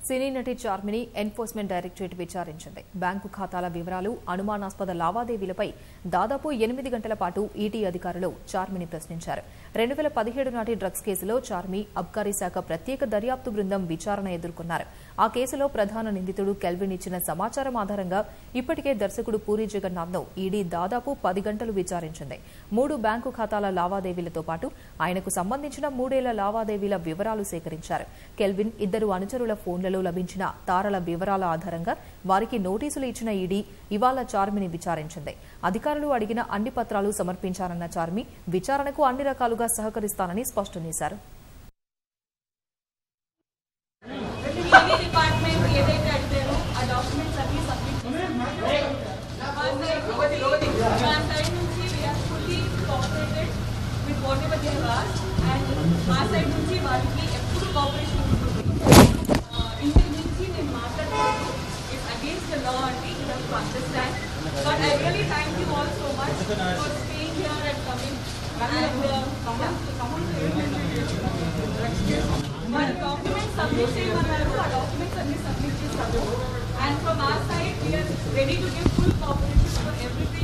సినీ నటి చార్మిని enforcement directorate విచారించింది బ్యాంకు ఖాతాల వివరాలు అనుమానాస్పద లావాదేవీలపై దాదాపు ఎనిమిది గంటల పాటు ఈటీ అధికారులు చార్మిని ప్రశ్నించారు రెండు వేల పదిహేడు నాటి డ్రగ్స్ కేసులో చార్మి అబ్కారీ శాఖ ప్రత్యేక దర్యాప్తు బృందం విచారణ ఎదుర్కొన్నారు ఆ కేసులో ప్రధాన నిందితుడు కెల్విన్ ఇచ్చిన సమాచారం ఆధారంగా ఇప్పటికే దర్శకుడు పూరి జగన్నాథ్ ను ఈడీ దాదాపు పది గంటలు విచారించింది మూడు బ్యాంకు ఖాతాల లావాదేవీలతో పాటు ఆయనకు సంబంధించిన మూడేళ్ల లావాదేవీల వివరాలు సేకరించారు కెల్విన్ ఇద్దరు అనుచరుల ఫోన్లలో లభించిన తారల వివరాల ఆధారంగా వారికి నోటీసులు ఇచ్చిన ఈడీ ఇవాళ చార్మిని విచారించింది అధికారులు అడిగిన అన్ని పత్రాలు సమర్పించారన్న చార్మి విచారణకు అన్ని రకాలుగా సహకరిస్తానని స్పష్టం చేశారు ఏది డిపార్ట్మెంట్ ఏదైతే అడిగారో ఆ డాక్యుమెంట్స్ అన్ని సబ్మిట్ మా సైడ్ నుంచి we're fully cooperated with whatever they are and మా సైడ్ నుంచి వాళ్ళకి ఎప్పుడు కోఆపరేషన్ ఉంటుంది ఇంటి నుంచి నేను మాట్లాడకూడదు ఇట్స్ అగేన్స్ట్ ద లా అంటే you have to understand but I really thank you all so much for staying here and coming మన డాక్యుమెంట్స్ సబ్మిట్ చేయమన్నారు ఆ డాక్యుమెంట్స్ అన్ని సబ్మిట్ చేస్తాము and from our side we're ready to give full cooperation for everything